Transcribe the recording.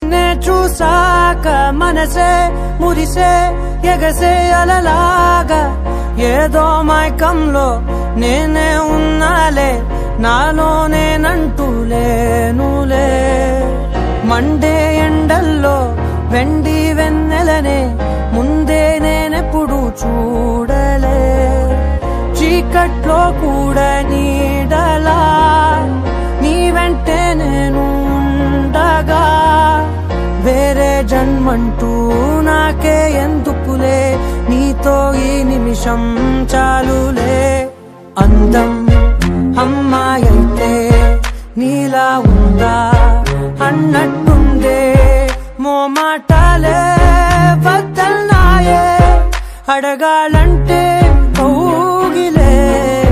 నే చూసాక మనసే మురిసే ఎగసే అలలాగా ఏదో మైకంలో నేనే ఉన్నాలే నాలో నేనంటూ లేనులే మండే ఎండల్లో వెండి వెన్నెలనే ముందే నేనెప్పుడు చూడలే చీకట్లో కూడా నీడలా నీ వెంటే నేను ఉండగా వేరే జన్మంటూ నాకే ఎందుకులే నీతో ఈ నిమిషం చాలులే అందం అమ్మాయైతే నీలా ఉందా అన్నట్టుందే మోమాటాలే వద్దన్నాయే అడగాలంటే కౌగిలే